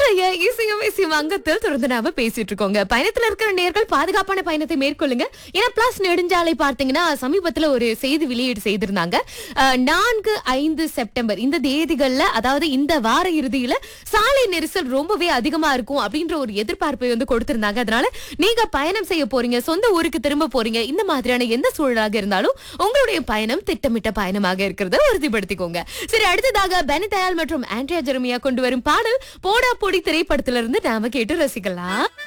இன்றைய இசையும் இசையும் அங்கத்தில் தொடர்ந்து நாம பேசிட்டு இருக்கோங்க பயணத்துல இருக்கிற நேர்கள் பாதுகாப்பான பயணத்தை மேற்கொள்ளுங்க ஏன்னா பிளஸ் நெடுஞ்சாலை பார்த்தீங்கன்னா சமீபத்துல ஒரு செய்தி வெளியீடு செய்திருந்தாங்க அஹ், நான்கு ஐந்து செப்டம்பர் இந்த தேதிகள்ல அதாவது இந்த வார இறுதியில சாலை நெரிசல் ரொம்பவே அதிகமா இருக்கும் அப்படின்ற ஒரு எதிர்பார்ப்பை வந்து கொடுத்திருந்தாங்க அதனால நீங்க பயணம் செய்ய போறீங்க சொந்த ஊருக்கு திரும்ப போறீங்க இந்த மாதிரியான எந்த சூழலாக இருந்தாலும் உங்களுடைய பயணம் திட்டமிட்ட பயணமாக இருக்கிறத உறுதிப்படுத்திக்கோங்க சரி அடுத்ததாக பெனி தயால் மற்றும் ஆண்ட்ரியா ஜெரமியா கொண்டு வரும் பாடல் போடா பொடி திரைப்படத்திலிருந்து நாம கேட்டு ரசிக்கலாம்